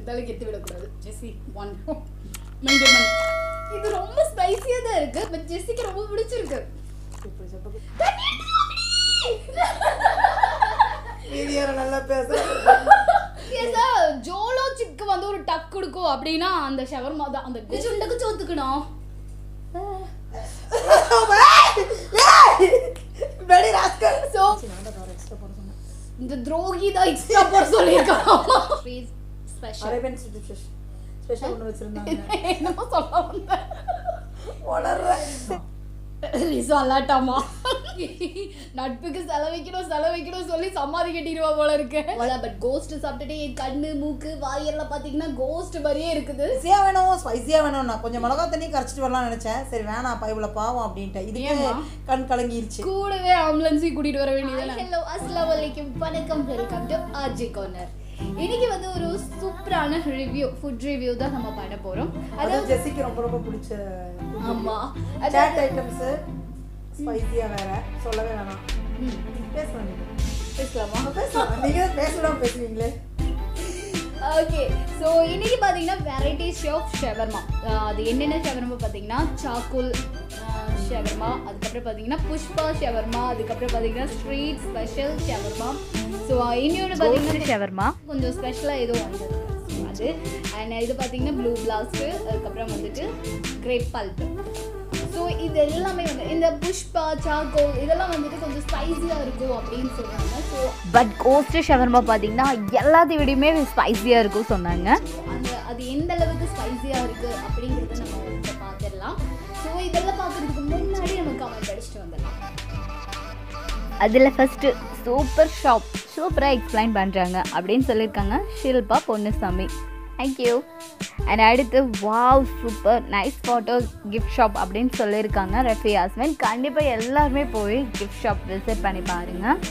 கொடுத்தாலும் கெத்து விடக்கூடாது ஜெஸ்ஸி ஒன் மெயின்டைன் பண்ணு இது ரொம்ப ஸ்பைசியா தான் இருக்கு பட் ஜெஸ்ஸிக்கு ரொம்ப பிடிச்சிருக்கு வீடியோல நல்லா பேசுறேன் ஏதா ஜோலோ சிக்கு வந்து ஒரு டக் கொடுக்கும் அப்படின்னா அந்த ஷவர்மா தான் அந்த சுண்டக்கு சோத்துக்கணும் வெடி ராஸ்கல் ஸோ இந்த துரோகி தான் எக்ஸ்ட்ரா போட சொல்லியிருக்கான் ஸ்பெஷல் அரேபியன் ஃபிஷ் ஸ்பெஷல் ஒன்று வச்சிருந்தாங்க என்னமோ சொல்ல வந்தேன் வளர்றேன் ரிசு அல்லாட்டாமா நட்புக்கு செலவைக்கணும் செலவைக்கணும் சொல்லி சமாதி கட்டிடுவா போல இருக்கு பட் கோஸ்ட் சாப்பிட்டுட்டு என் கண்ணு மூக்கு வாயெல்லாம் பாத்தீங்கன்னா கோஸ்ட் மாதிரியே இருக்குது ஸ்பைசியா வேணும் ஸ்பைசியா வேணும் நான் கொஞ்சம் மிளகா தண்ணி கரைச்சிட்டு வரலாம்னு நினைச்சேன் சரி வேணாம் பைபிள பாவம் அப்படின்ட்டு இதுக்கே ஏம்மா? கண் கலங்கிருச்சு கூடவே ஆம்புலன்ஸையும் கூட்டிட்டு வர வேண்டியது ஹலோ அஸ்லாம் வலைக்கும் வணக்கம் வெல்கம் டு ஆர்ஜி கார்னர் இன்னைக்கு வந்து ஒரு சூப்பரான ரிவ்யூ ஃபுட் ரிவ்யூ தான் நம்ம பண்ண போறோம் அது அதாவது ஜெசிக்கு ரொம்ப ரொம்ப பிடிச்ச ஆமா சாட் ஐட்டம்ஸ் ஸ்பைசியா வேற சொல்லவே வேணாம் ம், பேசலாம் நீங்க பேசலாமா அவங்க பேசலாம் நீங்க தான் பேசலாம் பேசுவீங்களே ஓகே ஸோ இன்னைக்கு பார்த்தீங்கன்னா வெரைட்டிஸ் ஆஃப் ஷவர்மா அது என்னென்ன ஷவர்மா பார்த்தீங்கன்னா சாக்குல் ஷவர்மா அதுக்கப்புறம் பார்த்தீங்கன்னா புஷ்பா ஷவர்மா அதுக்கப்புறம் பார்த்தீங்கன்னா ஸ்ட்ரீட் ஸ்பெஷல் ஷவர்மா ஸோ இன்னொன்று பார்த்தீங்கன்னா ஷவர்மா கொஞ்சம் ஸ்பெஷலாக ஏதோ வந்தது அது அண்ட் இது பார்த்தீங்கன்னா ப்ளூ பிளாஸ்ட்டு அதுக்கப்புறம் வந்துட்டு கிரேப் பல்ப்பு ஸோ இது எல்லாமே வந்து இந்த புஷ்பா சாக்கோ இதெல்லாம் வந்துட்டு கொஞ்சம் ஸ்பைஸியாக இருக்கும் அப்படின்னு சொல்கிறாங்க ஸோ பட் கோஸ்ட் ஷவர்மா பார்த்தீங்கன்னா எல்லாத்தையும் விடையுமே ஸ்பைஸியாக இருக்கும் சொன்னாங்க அந்த அது எந்த அளவுக்கு ஸ்பைசியாக இருக்குது அப்படிங்கிறத நம்ம இப்போ பார்த்துடலாம் ஸோ இதெல்லாம் பார்க்குறதுக்கு முன்னாடி நம்ம கமெண்ட் அடிச்சுட்டு வந்துடலாம் அதில் ஃபஸ்ட்டு சூப்பர் ஷாப் சூப்பராக எக்ஸ்பிளைன் பண்ணுறாங்க அப்படின்னு சொல்லியிருக்காங்க ஷில்பா பொன்னுசாமி தேங்க்யூ அண்ட் அடுத்து wow super nice photos gift shop அப்படின்னு சொல்லியிருக்காங்க ரெஃபி ஹஸ்பண்ட் கண்டிப்பாக எல்லாருமே போய் கிஃப்ட் ஷாப் விசிட் பண்ணி பாருங்கள்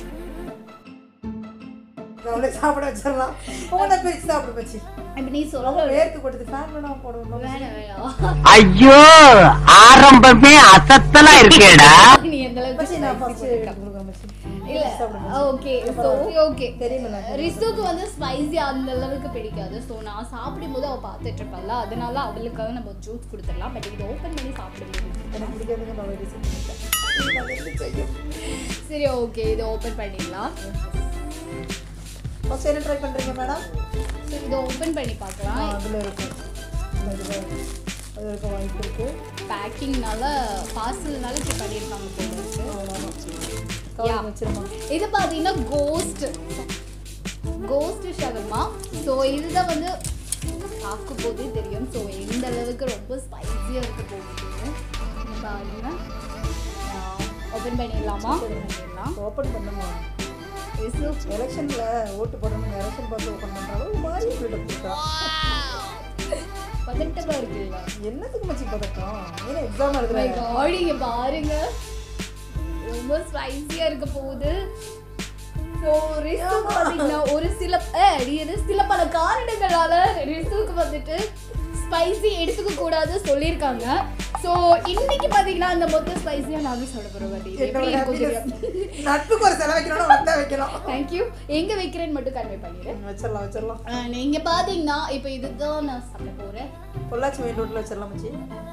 அவளை சாப்பிட வச்சிடலாம் உங்களை பிரிச்சு சாப்பிட வச்சு இப்போ நீ ரொம்ப சொல்ல வேர்த்து கொடுத்து ஃபேன் பண்ணாம போடணும் வேணாம் வேணாம் ஐயோ ஆரம்பமே அசத்தலா இருக்கேடா நீ எந்த அளவுக்கு மச்சி நான் spicy ஃபர்ஸ்ட் போட்டிருக்க? கொடுக்குறேன் மச்சி இல்ல சாப்பிடுங்க. ஓகே ஸோ ஓகே தெரியுமில்ல ரிசுக்கு வந்து ஸ்பைசி அந்த அளவுக்கு பிடிக்காது ஸோ நான் சாப்பிடும்போது அவள் பார்த்துட்டு இருப்பாள் அதனால அவளுக்காக நம்ம ஜூஸ் கொடுத்துடலாம் பட் இது ஓப்பன் பண்ணி சாப்பிட முடியும் எனக்கு பிடிக்காதுங்க நான் ரெடி பண்ணிட்டேன் சரி ஓகே இது ஓப்பன் பண்ணிடலாம் ஃபர்ஸ்ட் என்ன ட்ரை பண்றீங்க மேடம் ஸோ இதை ஓப்பன் பண்ணி பார்க்கலாம் அதுல இருக்கு இந்த இதுல இருக்கு. அது இருக்க வாய்ப்பு இருக்கு பேக்கிங்னால பார்சல்னால இப்படி பண்ணியிருக்காங்க போல இருக்கு கவர் Yeah. வச்சிருமா இது பார்த்தீங்கன்னா கோஸ்ட் கோஸ்ட் ஷவர்மா ஸோ இதுதான் வந்து பார்க்கும் போதே தெரியும் ஸோ எந்த அளவுக்கு ரொம்ப ஸ்பைஸியாக இருக்க போகுது இங்க பாருங்க ஓப்பன் பண்ணிடலாமா பண்ணிடலாம் ஓப்பன் பண்ணுமா ரிசர்வ் எலெக்ஷன்ல ஓட்டு போடணும் எலெக்ஷன் பார்த்து ஓப்பன் பண்றாங்க மாதிரி பில்டப் கொடுத்தா பதட்டமாக இருக்குல்ல என்னத்துக்கு மச்சி பதட்டம் ஏன்னா எக்ஸாம் எழுதுறாங்க ஆடிங்க பாருங்க ரொம்ப ஸ்பைசியா இருக்க போகுது ஸோ ரிசுக்கு பார்த்தீங்கன்னா ஒரு சில அஹ், இது சில பல காரணங்களால ரிசுக்கு வந்துட்டு ஸ்பைசி எடுத்துக்க கூடாது சொல்லியிருக்காங்க ஸோ இன்னைக்கு பார்த்தீங்கன்னா அந்த மொத்த ஸ்பைசியாக நானும் சொல்ல போகிறேன் பட் இது எப்படி இருக்கும் தெரியும் நட்புக்கு ஒரு செலவு வைக்கணும் வந்தா வைக்கலாம் தேங்க்யூ எங்கே வைக்கிறேன்னு மட்டும் கன்வே பண்ணிடுறேன் வச்சிடலாம் வச்சிடலாம் நீங்கள் பார்த்தீங்கன்னா இப்போ இதுதான் நான் சாப்பிட போகிறேன் பொள்ளாச்சி மெயின் ரோட்ல வச்சிடலாம் மச்சி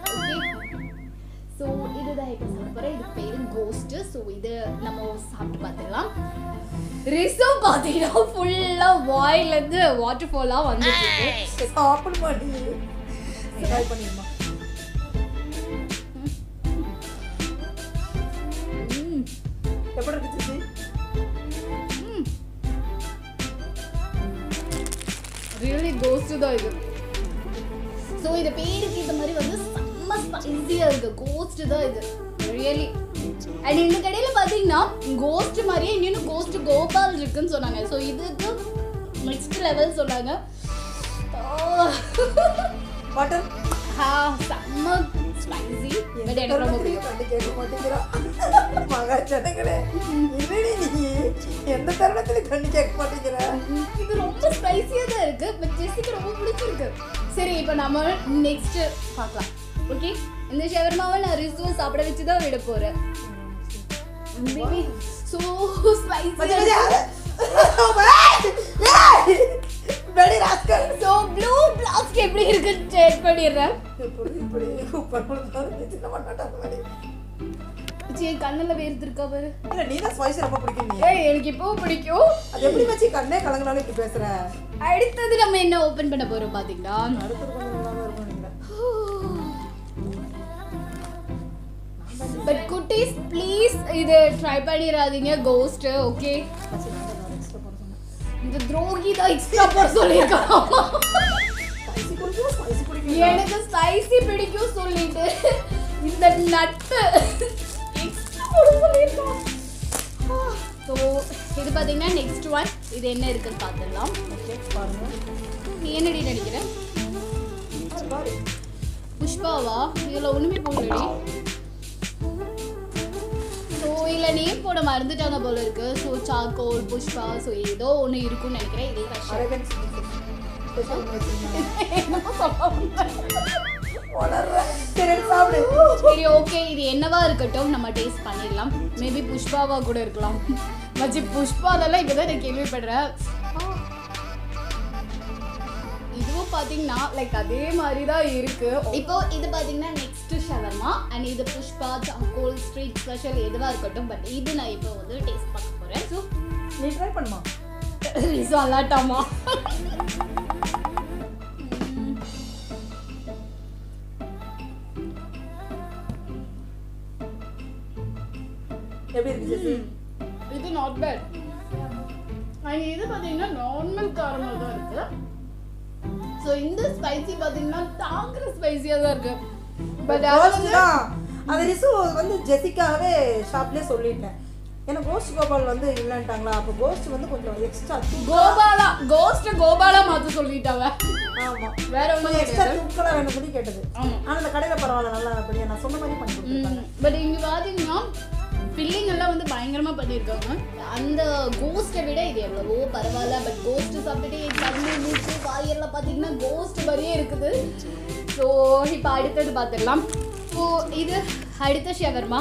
ஸோ இதுதான் இப்போ சாப்பிட போகிறேன் இது பேரு கோஸ்ட்டு ஸோ இது நம்ம சாப்பிட்டு பார்த்துடலாம் ரிசர்வ் பார்த்தீங்கன்னா ஃபுல்லாக வாயிலேருந்து வாட்டர் ஃபாலாக வந்துட்டு இருக்கு சாப்பிட மாட்டி ட்ரை பண்ணிடுமா ம், எப்படி இருக்கு சிச்சி ம். ரியலி கோஸ்ட்டு தான் இது ஸோ இது பேருக்கு இந்த மாதிரி வந்து செம்ம ஸ்பைசியாக இருக்கு கோஸ்ட் தான் இது ரியலி அண்ட் இந்த கடையில் பார்த்தீங்கன்னா கோஸ்ட் மாதிரியே இன்னும் கோஸ்ட் கோபால் இருக்குன்னு சொன்னாங்க ஸோ இதுக்கு நெக்ஸ்ட் லெவல் சொன்னாங்க பட்டன் ஆ, செம்ம ஸ்பைசி பட் எனக்கு ரொம்ப பிடிக்கும் கண்டு கேட்க மாட்டேங்கிறா மகா ஜனங்களே என்னடி நீ எந்த தருணத்துல கண்ணு கேட்க மாட்டேங்கிற இது ரொம்ப ஸ்பைசியாக தான் இருக்கு பட் ஜெஸ்ஸிக்கு ரொம்ப பிடிச்சிருக்கு சரி இப்போ நம்ம நெக்ஸ்ட் பார்க்கலாம் ஓகே இந்த ஷவர்மாவை நான் ரிசுவை சாப்பிட வச்சு தான் விட போறேன் பேபி ஸோ மச்சி, மச்சி, ஸ்பைசி அது- ஏய்! ஏய்! வெடி ராஸ்கல் ஸோ ப்ளூ பிளாஸ்க் எப்படி இருக்குன்னு செக் பண்ணிடுறேன் இப்படி இப்படி பண்ணணும் சின்ன பண்ணாட்டா வெடி சரி கண்ணில் வேர்த்திருக்கா பாரு இல்ல நீ தான் ஸ்பைசி ரொம்ப பிடிக்கும் நீ ஏய் எனக்கு இப்போ பிடிக்கும் அது எப்படி வச்சு கண்ணே கலங்கினாலும் இப்படி பேசுற அடுத்தது நம்ம என்ன ஓபன் பண்ண போறோம் பாத்தீங்களா அடுத்தது கொஞ்சம் நல்லா இருக்கும் நினைக்கிறேன் பட் குட்டீஸ் ப்ளீஸ் இது ட்ரை பண்ணிடாதீங்க கோஸ்ட் ஓகே சரி, நான் தான் extra போட சொன்னேன். இந்த துரோகி தான் எக்ஸ்ட்ரா போட சொல்லியிருக்கான் Spicy பிடிக்கும், spicy பிடிக்கும். எனக்கு ஸ்பைசி பிடிக்கும் சொல்லிட்டு இந்த நட்டு எக்ஸ்ட்ரா போட சொல்லியிருக்கான் ஸோ இது பார்த்தீங்கன்னா நெக்ஸ்ட் ஒன் இது என்ன இருக்குன்னு பார்த்துடலாம் Okay, பாருங்க. நீ என்னடி நினைக்கிறேன் ஆ, பாரு. புஷ்பாவா இதில் ஒன்றுமே போடலடி ஸோ இதில் நேம் போட மறந்துட்டாங்க போல இருக்கு ஸோ சாக்கோல் புஷ்பா ஸோ ஏதோ ஒன்று இருக்கும்னு நினைக்கிறேன் இதே ரஷ்யா Arabian spices. Special ஒண்ணு வச்சிருந்தாங்க. என்னமோ சொல்ல உளர்ற. சரி, எடுத்து சாப்பிடு. சரி ஓகே இது என்னவா இருக்கட்டும் நம்ம டேஸ்ட் பண்ணிடலாம் மேபி புஷ்பாவா கூட இருக்கலாம் மச்சி புஷ்பா அதெல்லாம் இப்போ தான் நான் கேள்விப்படுறேன் இதுவும் பார்த்தீங்கன்னா லைக் அதே மாதிரி தான் இருக்கு இப்போ இது பார்த்தீங்கன்னா நெக்ஸ்ட் ஷவர்மா அண்ட் இது புஷ்பா சாக்கோல் ஸ்ட்ரீட் ஸ்பெஷல் எதுவாக இருக்கட்டும் பட் இது நான் இப்போ வந்து டேஸ்ட் பார்க்க போகிறேன் ஸோ நீ ட்ரை பண்ணுமா சொல்லாட்டாமா எப்படி இருக்கு ஜெசி இது நாட் பேட் அண்ட் இது பார்த்தீங்கன்னா நார்மல் காரமாக தான் இருக்கு ஸோ இந்த ஸ்பைசி பார்த்தீங்கன்னா தாங்குற ஸ்பைசியாக தான் இருக்கு பட் அது கோஸ்ட் வந்து தான் அது ரிசு வந்து ஜெசிக்காவே ஷாப்லேயே சொல்லிட்டேன் ஏன்னா கோஸ்ட் கோபால் வந்து இல்லைன்ட்டாங்களா அப்போ கோஸ்ட் வந்து கொஞ்சம் எக்ஸ்ட்ரா கோபாலா கோஸ்ட் கோபாலா மாத்த சொல்லிட்டாவ ஆமா வேற கொஞ்சம் ஒன்றும் எக்ஸ்ட்ரா கிடையாது தூக்கலா வேணும் சொல்லி கேட்டது ஆமா ஆனா அந்த கடையில பரவாயில்ல நல்லா அப்படியே நான் சொன்ன மாதிரி பண்ணி கொடுத்துருக்காங்க பட் இங்க பாத்தீங்கன்னா ஃபில்லிங் எல்லாம் வந்து பயங்கரமா பண்ணியிருக்காங்க அந்த கோஸ்ட்டை விட இது எவ்வளவோ பரவாயில்ல பட் கோஸ்ட் சாப்பிட்டுட்டு கண்ணு மூச்சு வாயெல்லாம் பார்த்தீங்கன்னா கோஸ்ட் மாதிரியே இருக்குது ஸோ இப்போ அடுத்தது பார்த்துடலாம் ஸோ இது அடுத்த ஷவர்மா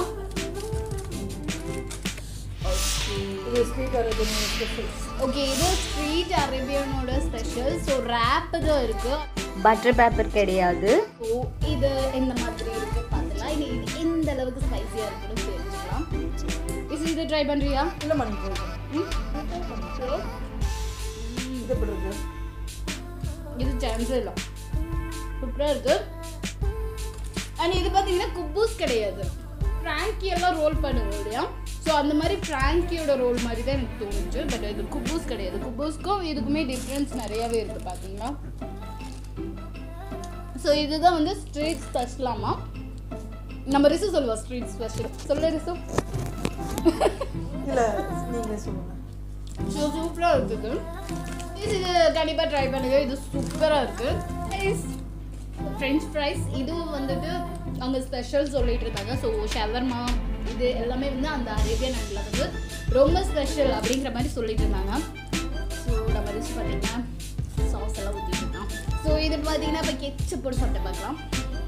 இது ஸ்வீட் அரேபியன் ஸ்பெஷல் ஓகே இது ஸ்ட்ரீட் அரேபியனோட ஸ்பெஷல் ஸோ ரேப் தான் இருக்குது பட்டர் பேப்பர் கிடையாது ஸோ இது இந்த மாதிரி இருக்கு பார்த்துலாம் இது இது எந்த அளவுக்கு ஸ்பைசியாக இருக்குன்னு தெரிஞ்சுக்கலாம் இது இது ட்ரை பண்ணுறியா இல்லை மணி போயிடும் ம் இது எப்படி இருக்கு இது சான்ஸே இல்லை சூப்பராக இருக்கு அண்ட் இது பார்த்தீங்கன்னா குப்பூஸ் கிடையாது ஃப்ராங்கி எல்லாம் ரோல் பண்ணுவோம் இல்லையா ஸோ அந்த மாதிரி ஃப்ராங்கியோட ரோல் மாதிரி தான் எனக்கு தோணுச்சு பட் இது குப்பூஸ் கிடையாது குப்பூஸ்க்கும் இதுக்குமே டிஃப்ரென்ஸ் நிறையாவே இருக்குது பார்த்தீங்களா ஸோ இதுதான் வந்து ஸ்ட்ரீட் ஸ்பெஷலாமா நம்ம ரிசு சொல்லுவோம் ஸ்ட்ரீட் ஸ்பெஷல் சொல்லு ரிசு இல்லை நீங்களே சொல்லுங்க ஸோ சூப்பராக இருக்குது இது இது கண்டிப்பாக ட்ரை பண்ணுங்க இது சூப்பராக இருக்குது ஃப்ரெஞ்ச் ஃப்ரைஸ் இதுவும் வந்துட்டு அவங்க ஸ்பெஷல் சொல்லிட்டு இருந்தாங்க ஸோ ஷவர்மா இது எல்லாமே வந்து அந்த அரேபியன் அண்டில் வந்து ரொம்ப ஸ்பெஷல் அப்படிங்கிற மாதிரி சொல்லிட்டு இருந்தாங்க ஸோ நம்ம ரிச் பார்த்தீங்கன்னா சாஸ் எல்லாம் ஊற்றிட்டு இருக்கோம் ஸோ இது பார்த்தீங்கன்னா இப்போ கெச்சு போட்டு சாப்பிட்டு பார்க்கலாம்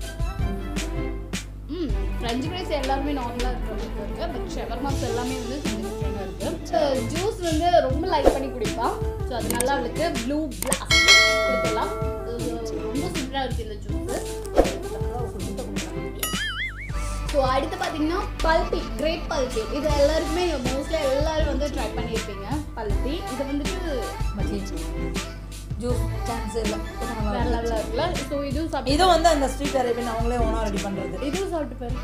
ம் ஃப்ரெஞ்ச் ஃப்ரைஸ் எல்லாருமே நார்மலாக இருக்கிற மாதிரி இருக்குது பட் ஷவர்மாஸ் எல்லாமே வந்து கொஞ்சம் டிஃப்ரெண்டாக இருக்குது ஜூஸ் வந்து ரொம்ப லைக் பண்ணி குடிப்பா ஸோ அதனால அவளுக்கு ப்ளூ பிளாஸ்ட் கொடுத்துடலாம் இது ரொம்ப சூப்பராக இருக்குது இந்த ஜூஸு ஸோ அடுத்து பார்த்தீங்கன்னா பல்பி கிரேப் பல்பி இது எல்லாருக்குமே மோஸ்ட்லி எல்லாரும் வந்து ட்ரை பண்ணியிருப்பீங்க பல்பி இது வந்துட்டு மச்சி ஜூஸ் சான்ஸ் இல்லை வேற லெவலில் இருக்குல்ல ஸோ இதுவும் சாப்பிட்டு இது வந்து அந்த ஸ்ட்ரீட் அரேபியன் அவங்களே ஓனா ரெடி பண்றது இதுவும் சாப்பிட்டு பாரு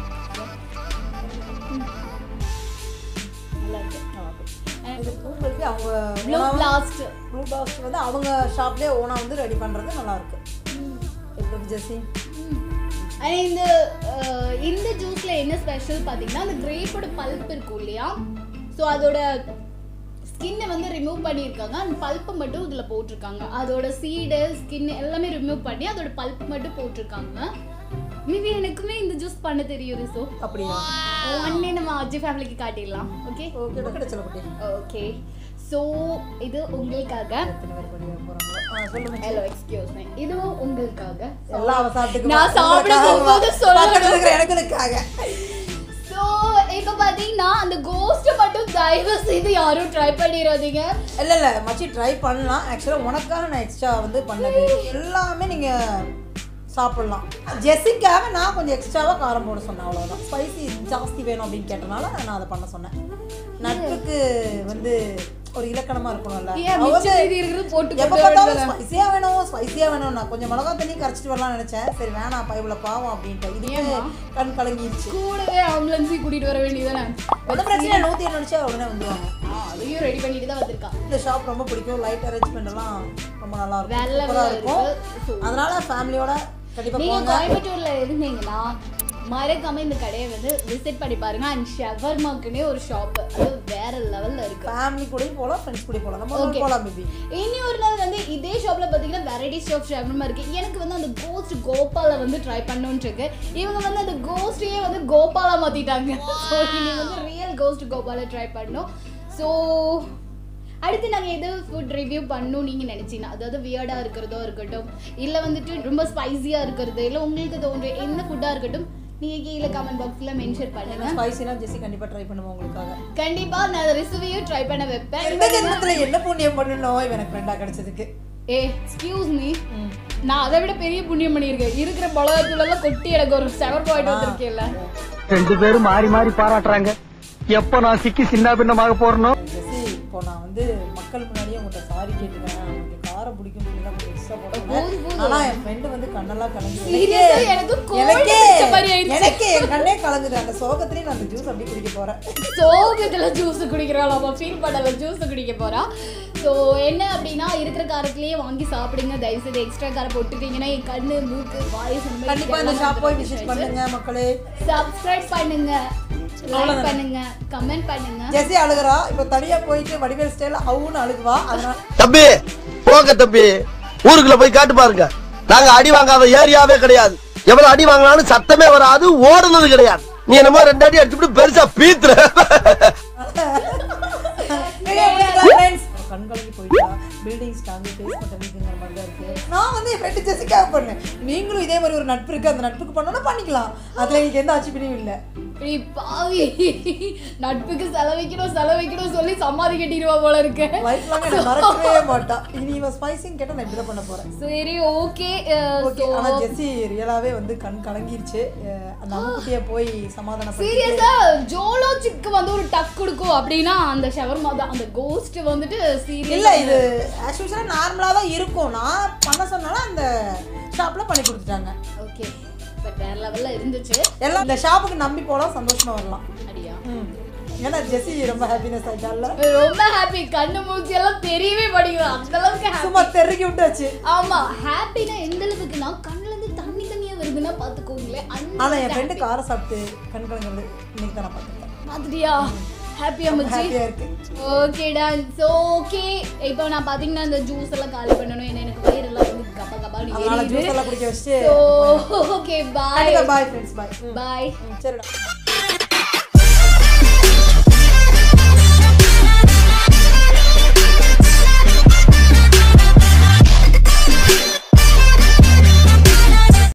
ம். நல்லா இருக்கு இது பூக்களுக்கு அவங்க ப்ளூ பிளாஸ்ட் ப்ளூ பாக்ஸ் வந்து அவங்க ஷாப்லேயே ஓனா வந்து ரெடி பண்றது நல்லா இருக்கு எப்படி ஜெசி அண்ட் இந்த அஹ், இந்த ஜூஸ்ல என்ன ஸ்பெஷல் பார்த்தீங்கன்னா அந்த கிரேப்போட பல்ப் இருக்கும் இல்லையா ஸோ அதோட ஸ்கின்னை வந்து ரிமூவ் பண்ணியிருக்காங்க அந்த பல்ப்பை மட்டும் இதில் போட்டிருக்காங்க அதோட சீடு ஸ்கின் எல்லாமே ரிமூவ் பண்ணி அதோட பல்ப் மட்டும் போட்டிருக்காங்க மேபி எனக்குமே இந்த ஜூஸ் பண்ண தெரியும் ரிசோ அப்படியா ஒன்னே நம்ம அஜய் ஃபேமிலிக்கு காட்டிடலாம் ஓகே ஓகே கிடைச்சல குட்டி ஓகே ஸோ இது உங்களுக்காக எத்தனை பேர் படிக்க போறாங்களோ ஆ சொல்லுங்க ஹலோ எக்ஸ்கியூஸ் மீ இதுவும் உங்களுக்காக எல்லாம் அவ சாப்பிட்டுக்கு நான் சாப்பிட போகும்போது சொல்லணும். இருக்கிற எனக்குக்காக ஸோ இப்போ பார்த்தீங்கன்னா பாத்தீங்கன்னா அந்த கோஸ்ட் மட்டும் தயவு செய்து யாரும் ட்ரை பண்ணிடாதீங்க இல்ல இல்ல மச்சி ட்ரை பண்ணலாம் ஆக்சுவலா உனக்காக நான் எக்ஸ்ட்ரா வந்து பண்ணது எல்லாமே நீங்க சாப்பிடலாம் ஜெசிக்காக நான் கொஞ்சம் எக்ஸ்ட்ராவா காரம் போட சொன்னேன் அவ்வளவுதான் ஸ்பைசி ஜாஸ்தி வேணும் அப்படின்னு கேட்டனால நான் அதை பண்ண சொன்னேன் நட்புக்கு வந்து ஒரு இலக்கணமா இருக்கணும்ல ஏன் அவங்க மிச்சம் மீதி இருக்கிறது போட்டு எப்ப கொண்டு பார்த்தாலும் வரதுல? ஸ்பைசியா வேணும் ஸ்பைசியா வேணும் நான் கொஞ்சம் மிளகா தண்ணி கரைச்சிட்டு வரலாம்னு நினைச்சேன் சரி வேணாம் பைபிள பாவம் அப்படின்ட்டு இது ஏம்மா? கண் கலங்கிருச்சு கூடவே ஆம்புலன்ஸையும் கூட்டிட்டு வர வேண்டியதானே ஒன்றும் பிரச்சனை நூத்தி ஏழு நினைச்சா உடனே வந்துருவாங்க அதையும் ரெடி பண்ணிட்டு தான் வந்திருக்கா இந்த ஷாப் ரொம்ப பிடிக்கும் லைட் அரேஞ்ச்மெண்ட் எல்லாம் ரொம்ப நல்லா இருக்கும் வேற level சூப்பரா ல இருக்கும் இருக்கு. So, அதனால ஃபேமிலியோட கண்டிப்பா நீங்க போங்க கோயம்புத்தூர்ல இருந்தீங்கன்னா மறக்காம இந்த கடையை வந்து விசிட் பண்ணி பாருங்க அண்ட் ஷவர்மாக்குன்னே ஒரு ஷாப் அது வேற லெவல்ல இருக்கு ஃபேமிலி கூடயும் போகலாம் ஃப்ரெண்ட்ஸ் கூட போகலாம் நம்ம ஒரு Okay. போகலாம் பேபி இனி ஒரு நாள் வந்து இதே ஷாப்ல பாத்தீங்கன்னா வெரைட்டிஸ் ஆஃப் ஷவர்மா இருக்கு எனக்கு வந்து அந்த கோஸ்ட் கோபால வந்து ட்ரை பண்ணணும்னு இருக்கு இவங்க வந்து அந்த கோஸ்டையே வந்து கோபாலா மாத்திட்டாங்க ஸோ இனி வந்து ரியல் கோஸ்ட் கோபால ட்ரை பண்ணணும் ஸோ அடுத்து நாங்கள் எது ஃபுட் ரிவ்யூ பண்ணணும் நீங்கள் நினச்சிங்கன்னா அதாவது வியர்டாக இருக்கிறதோ இருக்கட்டும் இல்லை வந்துட்டு ரொம்ப ஸ்பைசியாக இருக்கிறது இல்லை உங்களுக்கு தோன்ற என்ன ஃபுட்டாக இருக்கட்டும் நீங்கள் கீழே கமெண்ட் பாக்ஸில் மென்ஷன் பண்ணுங்க ஸ்பைசினா ஜெஸ்ஸி கண்டிப்பா ட்ரை பண்ணுவோம் உங்களுக்காக கண்டிப்பா நான் ரெசிபியும் ட்ரை பண்ண வைப்பேன் எந்த ஜென்மத்துல என்ன புண்ணியம் பண்ணணும் இவன் எனக்கு ஃப்ரெண்டா கிடைச்சதுக்கு ஏ எக்ஸ்கியூஸ் மீ நான் அதை விட பெரிய புண்ணியம் பண்ணியிருக்கேன் இருக்கிற மிளகாத்தூள் எல்லாம் கொட்டி எனக்கு ஒரு செவர் பாயிண்ட் வந்திருக்கேன்ல ரெண்டு பேரும் மாறி மாறி பாராட்டுறாங்க எப்ப நான் சிக்கி சின்ன பின்னமாக போறனோ ஜெஸ்ஸி இப்போ நான் வந்து மக்கள் முன்னாடியே உங்கள்கிட்ட சாரி கேட்டுக்கிறேன் எனக்கு காரம் பிடிக்கும் சொல்லி தான் கொஞ்சம் எக்ஸ்ட்ரா போதும், போட்டேன் போதும். ஆனா என் ஃப்ரெண்டு வந்து கண்ணெல்லாம் கலங்குது Seriously, எனக்கு cold பிடிச்ச மாதிரி ஆயிடுச்சு. எனக்கே என் கண்ணே கலங்குது அந்த சோகத்திலேயே நான் அந்த ஜூஸ் அப்படியே குடிக்க போறேன் சோகத்துல ஜூஸ் குடிக்கிறாள் அவன் ஃபீல் பண்ணல ஜூஸ் குடிக்க போறா ஸோ என்ன அப்படின்னா இருக்கிற காரத்திலேயே வாங்கி சாப்பிடுங்க தயவு செய்து எக்ஸ்ட்ரா காரம் போட்டுட்டீங்கன்னா என் கண்ணு மூக்கு வாய் கண்டிப்பா இந்த ஷாப் போய் விசிட் பண்ணுங்க மக்களே சப்ஸ்கிரைப் பண்ணுங்க லைக் பண்ணுங்க கமெண்ட் பண்ணுங்க ஜெஸ்ஸி அழுகுறா இப்போ தனியா போயிட்டு வடிவேல் ஸ்டைல அவுன்னு அழுகுவா அதனால தம்பி போங்க தம்பி ஊருக்குள்ள போய் காட்டு பாருங்க நாங்க அடி வாங்காத ஏரியாவே கிடையாது எவ்வளவு அடி வாங்கினாலும் சத்தமே வராது ஓடுனது கிடையாது நீ என்னமோ ரெண்டு அடி அடிச்சுட்டு பெருசா பீத்துற கண் கலங்கி போயிட்டா பில்டிங்ஸ் தாண்டி ஃபேஸ் பண்ணுறதுங்கிற மாதிரி தான் இருக்கு நான் வந்து என் ஃப்ரெண்டு ஜெசிக்காக பண்ணேன் நீங்களும் இதே மாதிரி ஒரு நட்பு இருக்கு அந்த நட்புக்கு பண்ணோம்னா பண்ணிக்கலாம் அதுல எனக்கு எந்த ஆட்சேபனையும் இல்லை இப்படி பாவி நட்புக்கு செலவைக்கணும் செலவைக்கணும் சொல்லி சமாதி கட்டிடுவா போல இருக்கு லைஃப் லாங் என்ன மறக்கவே மாட்டா இனி இவன் ஸ்பைசின்னு கேட்டால் நான் இப்படி தான் பண்ண போறேன் சரி ஓகே ஓகே ஆனா ஜெஸ்ஸி ரியலாவே வந்து கண் கலங்கிருச்சு அஹ் அந்த அம்முக்குட்டியை போய் சமாதானம் சீரியஸா ஜோலோ சிக்கு வந்து ஒரு டக் கொடுக்கும் அப்படின்னா அந்த ஷவர்மா தான் அந்த கோஸ்ட் வந்துட்டு சீரியஸ் இல்ல இது ஆஸ் யூஸ்வலாக நார்மலாக தான் இருக்கும் நான் பண்ண சொன்னாலும் அந்த ஷாப்ல பண்ணி கொடுத்துட்டாங்க ஓகே பட் வேற லெவல்ல இருந்துச்சு எல்லாம் இந்த ஷாப்புக்கு நம்பி போலாம் சந்தோஷமா வரலாம் அடியா ம் ஏன்னா ஜெஸ்ஸி ரொம்ப ஹாப்பினஸ் ஆயிட்டால ரொம்ப ஹாப்பி கண்ணு மூச்சி எல்லாம் தெரியவே மாட்டேங்குது அந்த அளவுக்கு happy. சும்மா தெருக்கி விட்டாச்சு ஆமா ஹாப்பினா எந்த அளவுக்குன்னா கண்ணுல இருந்து தண்ணி தண்ணியா வருதுன்னா பாத்துக்கோங்களேன் அந்த ஆனா என் ஃப்ரெண்டு காரை சாப்பிட்டு கண் கலங்கிறது இன்னைக்கு தான் நான் பார்த்துருக்கேன் மாதிரியா ஹாப்பியா மச்சி ஹாப்பியா இருக்கு ஓகே டன் ஸோ ஓகே இப்போ நான் பாத்தீங்கன்னா இந்த ஜூஸ் எல்லாம் காலி பண்ணணும் ஏன்னா எனக்கு வயிறெல்லாம் வந்து கப்ப கப்பான்னு அதனால எரியுது ஜூஸ் எல்லாம் குடிக்க வச்சுட்டு so okay bye bye friends bye bye சரிடா